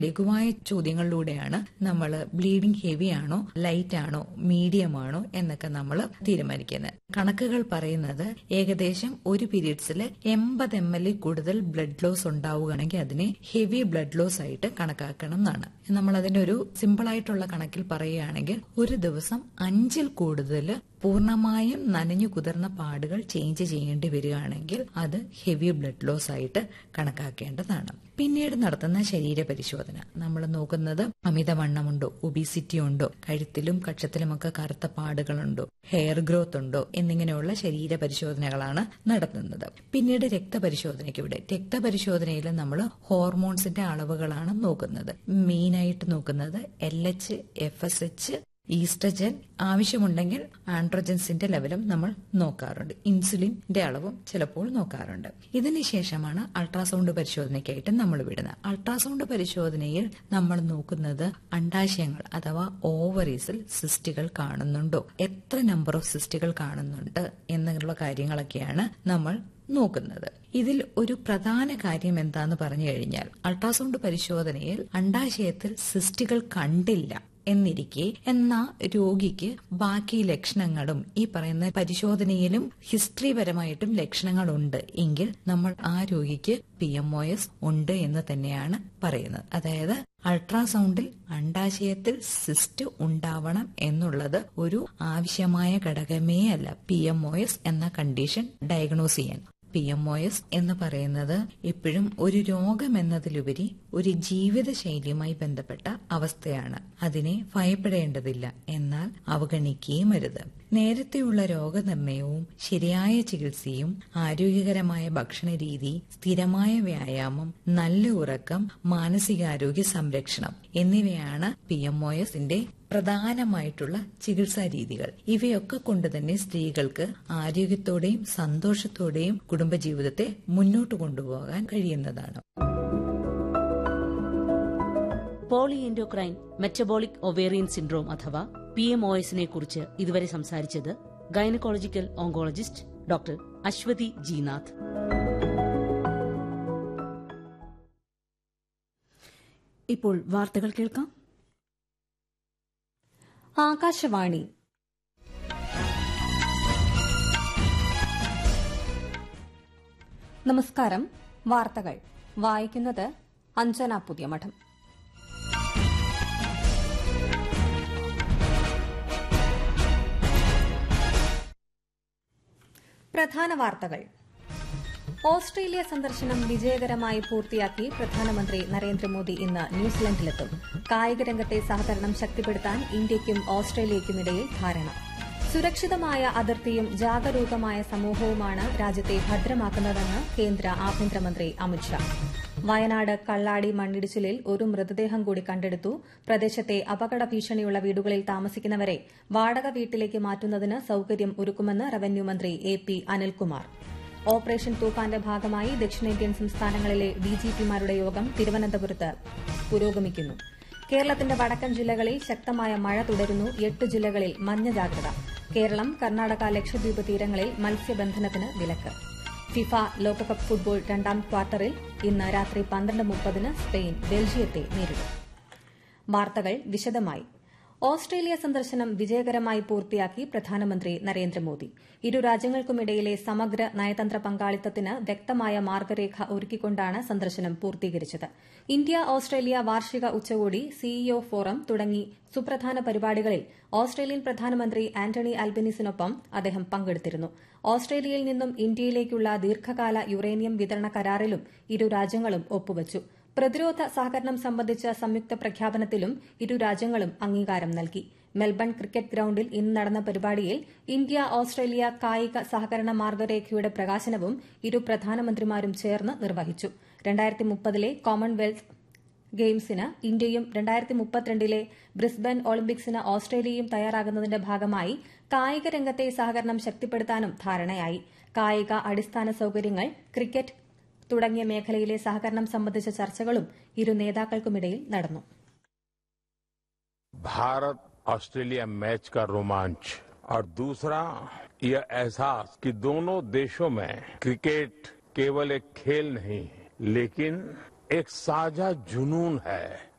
ലഘുവായ ചോദ്യങ്ങളിലൂടെയാണ് നമ്മൾ ബ്ലീഡിംഗ് ഹെവി ആണോ ലൈറ്റ് ആണോ മീഡിയം ആണോ എന്നൊക്കെ നമ്മൾ തീരുമാനിക്കുന്നത് കണക്കുകൾ പറയുന്നത് ഏകദേശം ഒരു പീരീഡ്സിൽ എൺപത് എം എൽ കൂടുതൽ ബ്ലഡ് ലോസ് ഉണ്ടാവുകയാണെങ്കിൽ അതിനെ ഹെവി ബ്ലഡ് ലോസ് ആയിട്ട് കണക്കാക്കണം എന്നാണ് നമ്മൾ അതിന്റെ ഒരു സിമ്പിൾ ആയിട്ടുള്ള കണക്കിൽ പറയുകയാണെങ്കിൽ ഒരു ദിവസം അഞ്ചിൽ കൂടുതൽ പൂർണ്ണമായും നനഞ്ഞു കുതിർന്ന പാടുകൾ ചേഞ്ച് ചെയ്യേണ്ടി വരികയാണെങ്കിൽ അത് ഹെവി ബ്ലഡ് ലോസ് ആയിട്ട് കണക്കാക്കേണ്ടതാണ് പിന്നീട് നടത്തുന്ന ശരീര പരിശോധന നമ്മൾ നോക്കുന്നത് അമിതവണ്ണമുണ്ടോ ഒബീസിറ്റി ഉണ്ടോ കഴുത്തിലും കക്ഷത്തിലുമൊക്കെ കറുത്ത പാടുകളുണ്ടോ ഹെയർ ഗ്രോത്ത് ഉണ്ടോ എന്നിങ്ങനെയുള്ള ശരീര പരിശോധനകളാണ് നടത്തുന്നത് പിന്നീട് രക്തപരിശോധനയ്ക്ക് ഇവിടെ രക്തപരിശോധനയിൽ നമ്മൾ ഹോർമോൺസിന്റെ അളവുകളാണ് നോക്കുന്നത് മെയിനായിട്ട് നോക്കുന്നത് L H F S H oestrogen ആവശ്യമുണ്ടെങ്കിൽ ആൻഡ്രോജൻസിന്റെ ലെവലും നമ്മൾ നോക്കാറുണ്ട് ഇൻസുലിന്റെ അളവും ചിലപ്പോൾ നോക്കാറുണ്ട് ഇതിനുശേഷമാണ് അൾട്രാസൗണ്ട് പരിശോധനയ്ക്കായിട്ട് നമ്മൾ വിടുന്നത് അൾട്രാസൗണ്ട് പരിശോധനയിൽ നമ്മൾ നോക്കുന്നത് അണ്ടാശയങ്ങൾ അഥവാ ഓവറീസിൽ സിസ്റ്റുകൾ കാണുന്നുണ്ടോ എത്ര നമ്പർ ഓഫ് സിസ്റ്റുകൾ കാണുന്നുണ്ട് എന്നുള്ള കാര്യങ്ങളൊക്കെയാണ് നമ്മൾ നോക്കുന്നത് ഇതിൽ ഒരു പ്രധാന കാര്യം എന്താന്ന് പറഞ്ഞു കഴിഞ്ഞാൽ അൾട്രാസൗണ്ട് പരിശോധനയിൽ അണ്ടാശയത്തിൽ സിസ്റ്റുകൾ കണ്ടില്ല എന്നിരിക്കെ എന്നാ രോഗിക്ക് ബാക്കി ലക്ഷണങ്ങളും ഈ പറയുന്ന പരിശോധനയിലും ഹിസ്റ്ററിപരമായിട്ടും ലക്ഷണങ്ങളുണ്ട് എങ്കിൽ നമ്മൾ ആ രോഗിക്ക് പി എം ഒ എസ് ഉണ്ട് എന്ന് തന്നെയാണ് പറയുന്നത് അതായത് അൾട്രാസൗണ്ടിൽ അണ്ടാശയത്തിൽ സിസ്റ്റ് ഉണ്ടാവണം എന്നുള്ളത് ഒരു ആവശ്യമായ ഘടകമേ അല്ല പി എം ഒ എസ് എന്ന കണ്ടീഷൻ ഡയഗ്നോസ് ചെയ്യാൻ പി എം ഒ എസ് എന്ന് പറയുന്നത് എപ്പോഴും ഒരു രോഗം എന്നതിലുപരി ഒരു ജീവിതശൈലിയുമായി ബന്ധപ്പെട്ട അവസ്ഥയാണ് അതിനെ ഭയപ്പെടേണ്ടതില്ല എന്നാൽ അവഗണിക്കുകയും അരുത് നേരത്തെയുള്ള രോഗനിർണയവും ശരിയായ ചികിത്സയും ആരോഗ്യകരമായ ഭക്ഷണരീതി സ്ഥിരമായ വ്യായാമം നല്ല ഉറക്കം മാനസികാരോഗ്യ സംരക്ഷണം എന്നിവയാണ് പി എം ഒ എസിന്റെ പ്രധാനമായിട്ടുള്ള ചികിത്സാ രീതികൾ ഇവയൊക്കെ കൊണ്ട് തന്നെ സ്ത്രീകൾക്ക് ആരോഗ്യത്തോടെയും സന്തോഷത്തോടെയും കുടുംബജീവിതത്തെ മുന്നോട്ട് കൊണ്ടുപോകാൻ കഴിയുന്നതാണ് പോളിഎൻഡോക്രൈൻ മെറ്റബോളിക് ഒവേറിയൻ സിൻഡ്രോം അഥവാ പി എം ഒ എസിനെ കുറിച്ച് ഇതുവരെ സംസാരിച്ചത് gynaecological oncologist doctor Aswathy Jinath ഇപ്പോൾ വാർത്തകൾ കേൾക്കാം ആകാശവാണി നമസ്കാരം വാർത്തകൾ വായിക്കുന്നത് അഞ്ജന പുതിയമഠം പ്രധാന വാർത്തകൾ ഓസ്ട്രേലിയ സന്ദർശനം വിജയകരമായി പൂർത്തിയാക്കി പ്രധാനമന്ത്രി നരേന്ദ്രമോദി ഇന്ന് ന്യൂസിലൻഡിലെത്തും കായിക രംഗത്തെ സഹകരണം ശക്തിപ്പെടുത്താൻ ഇന്ത്യയ്ക്കും ഓസ്ട്രേലിയയ്ക്കുമിടയിൽ ധാരണ സുരക്ഷിതമായ അതിർത്തിയും ജാഗരൂകമായ സമൂഹവുമാണ് രാജ്യത്തെ ഭദ്രമാക്കുന്നതെന്ന് കേന്ദ്ര ആഭ്യന്തരമന്ത്രി അമിത്ഷാ വയനാട് കള്ളാടി മണ്ണിടിച്ചിലിൽ ഒരു മൃതദേഹം കൂടി കണ്ടെടുത്തു പ്രദേശത്തെ അപകട ഭീഷണിയുള്ള വീടുകളിൽ താമസിക്കുന്നവരെ വാടക വീട്ടിലേക്ക് മാറ്റുന്നതിന് സൌകര്യം ഒരുക്കുമെന്ന് റവന്യൂ മന്ത്രി എ പി അനിൽകുമാർ ഓപ്പറേഷൻ തൂഫാന്റെ ഭാഗമായി ദക്ഷിണേന്ത്യൻ സംസ്ഥാനങ്ങളിലെ ഡിജിപിമാരുടെ യോഗം തിരുവനന്തപുരത്ത് പുരോഗമിക്കുന്നു കേരളത്തിന്റെ വടക്കൻ ജില്ലകളിൽ ശക്തമായ മഴ തുടരുന്നു എട്ട് ജില്ലകളിൽ മഞ്ഞ ജാഗ്രത കേരളം കർണാടക ലക്ഷദ്വീപ് തീരങ്ങളിൽ മത്സ്യബന്ധനത്തിന് വിലക്ക് ഫിഫ ലോകകപ്പ് ഫുട്ബോൾ രണ്ടാം ക്വാർട്ടറിൽ ഇന്ന് രാത്രി പന്ത്രണ്ട് മുപ്പതിന് സ്പെയിൻ ബെൽജിയത്തെ നേരിടും വാർത്തകൾ വിശദമായി ഓസ്ട്രേലിയ സന്ദർശനം വിജയകരമായി പൂർത്തിയാക്കി പ്രധാനമന്ത്രി നരേന്ദ്രമോദി ഇരു രാജ്യങ്ങൾക്കുമിടയിലെ സമഗ്ര നയതന്ത്ര പങ്കാളിത്തത്തിന് വ്യക്തമായ മാർഗരേഖ ഒരുക്കിക്കൊണ്ടാണ് സന്ദർശനം പൂർത്തീകരിച്ചത് ഇന്ത്യ ഓസ്ട്രേലിയ വാർഷിക ഉച്ചകോടി സിഇഒ ഫോറം തുടങ്ങി സുപ്രധാന പരിപാടികളിൽ ഓസ്ട്രേലിയൻ പ്രധാനമന്ത്രി ആന്റണി അൽബനീസിനൊപ്പം അദ്ദേഹം പങ്കെടുത്തിരുന്നു ഓസ്ട്രേലിയയിൽ നിന്നും ഇന്ത്യയിലേക്കുള്ള ദീർഘകാല യുറേനിയം വിതരണ കരാറിലും ഇരു രാജ്യങ്ങളും ഒപ്പുവച്ചു പ്രതിരോധ സഹകരണം സംബന്ധിച്ച സംയുക്ത പ്രഖ്യാപനത്തിലും ഇരു രാജ്യങ്ങളും അംഗീകാരം നൽകി മെൽബൺ ക്രിക്കറ്റ് ഗ്രൌണ്ടിൽ ഇന്ന് നടന്ന പരിപാടിയിൽ ഇന്ത്യ ഓസ്ട്രേലിയ കായിക സഹകരണ മാർഗരേഖയുടെ പ്രകാശനവും ഇരു പ്രധാനമന്ത്രിമാരും ചേർന്ന് നിർവഹിച്ചു രണ്ടായിരത്തി മുപ്പതിലെ കോമൺവെൽത്ത് ഗെയിംസിന് ഇന്ത്യയും രണ്ടായിരത്തി മുപ്പത്തിരണ്ടിലെ ബ്രിസ്ബൻ ഒളിമ്പിക്സിന് ഓസ്ട്രേലിയയും തയ്യാറാകുന്നതിന്റെ ഭാഗമായി കായിക രംഗത്തെ സഹകരണം ശക്തിപ്പെടുത്താനും ധാരണയായി കായിക അടിസ്ഥാന സൌകര്യങ്ങൾ ക്രിക്കറ്റ് തുടങ്ങിയ മേഖലയിലെ സഹകരണം സംബന്ധിച്ച ചർച്ചകളും ഇരു നേതാക്കൾക്കുമിടയിൽ നടന്നു भारत ऑस्ट्रेलिया मैच का रोमांच और दूसरा यह एहसास कि दोनों देशों में क्रिकेट केवल एक खेल नहीं लेकिन एक साझा जुनून है